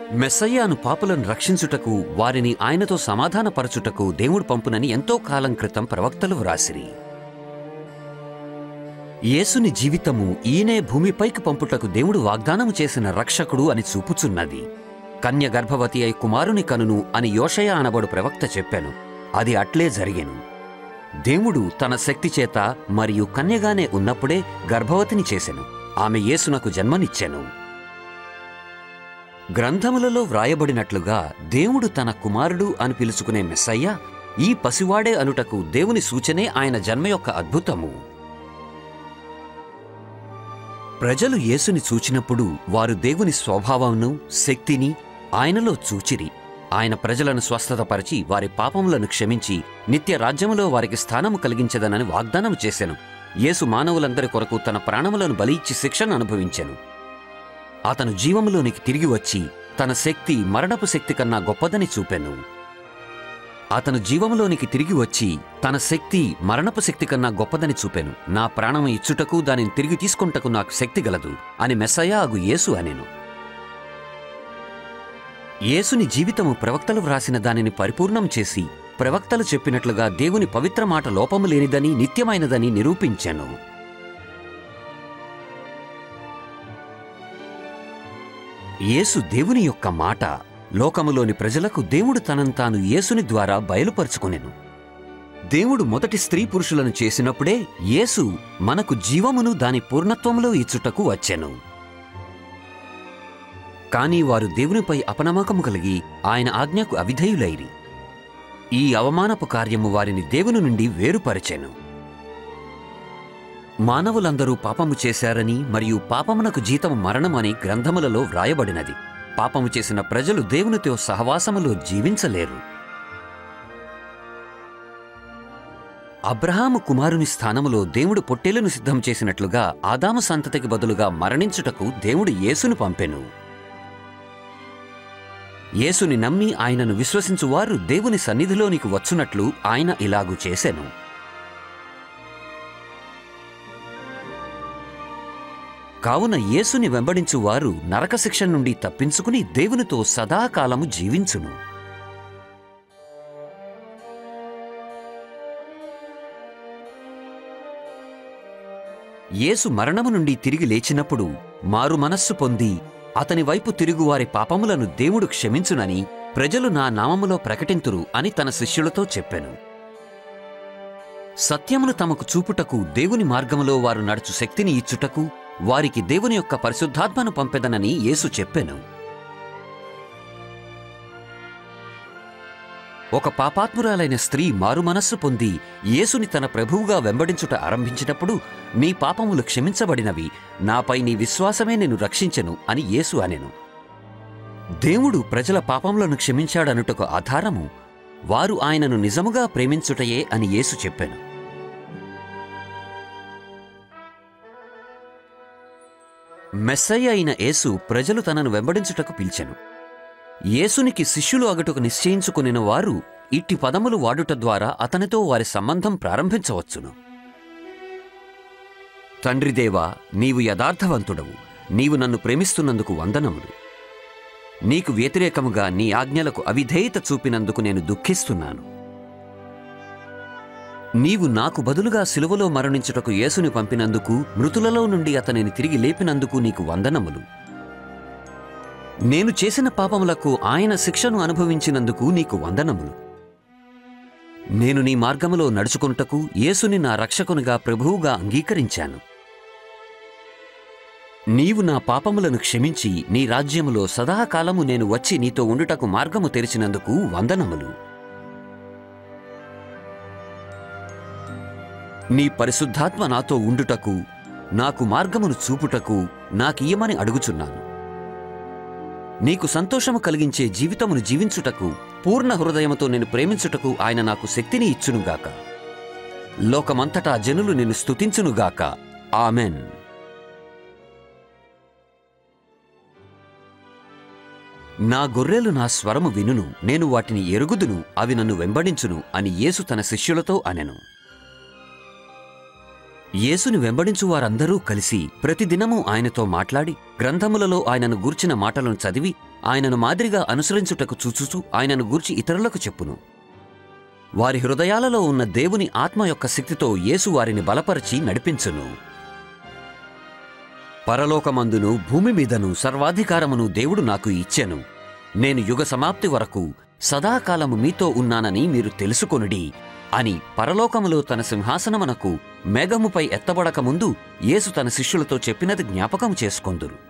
మెస్సయ్యాను పాపులను రక్షించుటకు వారిని ఆయనతో సమాధానపరచుటకు దేవుడు పంపునని ఎంతో కాలం క్రితం ప్రవక్తలు వ్రాసిరి యేసుని జీవితము ఈయనే భూమిపైకి పంపుటకు దేవుడు వాగ్దానము చేసిన రక్షకుడు అని చూపుచున్నది కన్య గర్భవతి అయి కుమారుని కనును అని యోషయ అనబడు ప్రవక్త చెప్పాను అది అట్లే జరిగెను దేవుడు తన శక్తి చేత మరియు కన్యగానే ఉన్నప్పుడే గర్భవతిని చేసెను ఆమె యేసునకు జన్మనిచ్చెను గ్రంథములలో వ్రాయబడినట్లుగా దేవుడు తన కుమారుడు అని పిలుచుకునే మెస్సయ్య ఈ పసివాడే అనుటకు దేవుని సూచనే ఆయన జన్మ యొక్క అద్భుతము ప్రజలు యేసుని చూచినప్పుడు వారు దేవుని స్వభావమును శక్తిని ఆయనలో చూచిరి ఆయన ప్రజలను స్వస్థతపరిచి వారి పాపములను క్షమించి నిత్య రాజ్యములో వారికి స్థానము కలిగించదనని వాగ్దానం చేసెను యేసు మానవులందరి కొరకు తన ప్రాణములను బలి ఇచ్చి శిక్షను అనుభవించెను అతను జీవములోనికి తిరిగి వచ్చి తన శక్తి మరణపు శక్తి కన్నా గొప్పదని చూపెను అతను జీవములోనికి తిరిగి వచ్చి తన శక్తి మరణపు శక్తి కన్నా గొప్పదని చూపెను నా ప్రాణము ఇచ్చుటకు దానిని తిరిగి తీసుకొంటకు నాకు శక్తి గలదు అని మెస్సయ్య అగు యేసు అనెను యేసుని జీవితము ప్రవక్తలు వ్రాసిన దానిని పరిపూర్ణం చేసి ప్రవక్తలు చెప్పినట్లుగా దేవుని పవిత్ర మాట లోపము లేనిదని నిత్యమైనదని నిరూపించెను యేసు దేవుని యొక్క మాట లోకములోని ప్రజలకు దేవుడు తనను తాను యేసుని ద్వారా బయలుపరుచుకొనెను దేవుడు మొదటి స్త్రీ పురుషులను చేసినప్పుడే యేసు మనకు జీవమును దాని పూర్ణత్వములో ఇచ్చుటకు వచ్చెను కాని వారు దేవునిపై అపనమ్మకము కలిగి ఆయన ఆజ్ఞకు అవిధేయులైరి ఈ అవమానపు కార్యము వారిని దేవుని నుండి వేరుపరిచెను మానవులందరూ పాపము చేశారని మరియు పాపమునకు జీతము మరణమని గ్రంథములలో వ్రాయబడినది పాపము చేసిన ప్రజలు దేవునితో సహవాసములో జీవించలేరు అబ్రహాము కుమారుని స్థానములో దేవుడు పొట్టేలును సిద్ధం చేసినట్లుగా ఆదాము సంతతికి బదులుగా మరణించుటకు దేవుడు యేసును పంపెను యేసుని నమ్మి ఆయనను విశ్వసించువారు దేవుని సన్నిధిలోనికి వచ్చునట్లు ఆయన ఇలాగు చేసెను కావున యేసుని వెంబడించువారు నరకశిక్ష నుండి తప్పించుకుని దేవునితో సదాకాలము జీవించును యేసు మరణము నుండి తిరిగి లేచినప్పుడు మారు మనస్సు పొంది అతని వైపు తిరుగువారి పాపములను దేవుడు క్షమించునని ప్రజలు నా నామములో ప్రకటింతురు అని తన శిష్యులతో చెప్పెను సత్యమును తమకు చూపుటకు దేవుని మార్గములో వారు నడుచు శక్తిని ఇచ్చుటకు వారికి దేవుని యొక్క పరిశుద్ధాత్మను పంపెదనని యేసు చెప్పెను ఒక పాపాత్మురాలైన స్త్రీ మారు మనస్సు పొంది యేసుని తన ప్రభువుగా వెంబడించుట ఆరంభించినప్పుడు నీ పాపములు క్షమించబడినవి నాపై నీ విశ్వాసమే నేను రక్షించెను అని యేసు అనెను దేవుడు ప్రజల పాపములను క్షమించాడనుటకు ఆధారము వారు ఆయనను నిజముగా ప్రేమించుటయే అని యేసు చెప్పాను మెస్సయ్య అయిన యేసు ప్రజలు తనను వెంబడించుటకు పిలిచెను యేసునికి శిష్యులు అగటుకు నిశ్చయించుకునిన వారు ఇట్టి పదములు వాడుట ద్వారా అతనితో వారి సంబంధం ప్రారంభించవచ్చును తండ్రిదేవా నీవు యథార్థవంతుడవు నీవు నన్ను ప్రేమిస్తున్నందుకు వందనములు నీకు వ్యతిరేకముగా నీ ఆజ్ఞలకు అవిధేయత చూపినందుకు నేను దుఃఖిస్తున్నాను నీవు నాకు బదులుగా సిలువలో మరణించుటకు యేసుని పంపినందుకు మృతులలో నుండి అతనిని తిరిగి లేపినందుకు నీకు వందనములు నేను చేసిన పాపములకు ఆయన శిక్షను అనుభవించినందుకు నీకు వందనములు నేను నీ మార్గములో నడుచుకొనుటకు యేసుని నా రక్షకునిగా ప్రభువుగా అంగీకరించాను నీవు నా పాపములను క్షమించి నీ రాజ్యములో సదాకాలము నేను వచ్చి నీతో ఉండుటకు మార్గము తెరిచినందుకు వందనములు నీ పరిశుద్ధాత్మ నాతో ఉండుటకు నాకు మార్గమును చూపుటకు నాకియ్యమని అడుగుచున్నాను నీకు సంతోషము కలిగించే జీవితమును జీవించుటకు పూర్ణ హృదయముతో నేను ప్రేమించుటకు ఆయన నాకు శక్తిని ఇచ్చునుగాక లోకమంతటా జనులు నిన్ను స్తుతించునుగాక ఆమెన్ నా గొర్రెలు నా స్వరము వినును నేను వాటిని ఎరుగుదును అవి నన్ను వెంబడించును అని యేసు తన శిష్యులతో అనెను యేసుని వెంబడించు వారందరూ కలిసి ప్రతిదినము ఆయనతో మాట్లాడి గ్రంథములలో ఆయనను గూర్చిన మాటలను చదివి ఆయనను మాదిరిగా అనుసరించుటకు చూచుచూ ఆయనను గూర్చి ఇతరులకు చెప్పును వారి హృదయాలలో ఉన్న దేవుని ఆత్మ యొక్క శక్తితో యేసు వారిని బలపరిచి నడిపించును పరలోకమందును భూమి మీదను సర్వాధికారమును దేవుడు నాకు ఇచ్చెను నేను యుగ సమాప్తి వరకు సదాకాలము మీతో ఉన్నానని మీరు తెలుసుకొనుడి అని పరలోకములో తన సింహాసనమునకు మేఘముపై ఎత్తబడక ముందు యేసు తన శిష్యులతో చెప్పినది జ్ఞాపకం చేసుకొందురు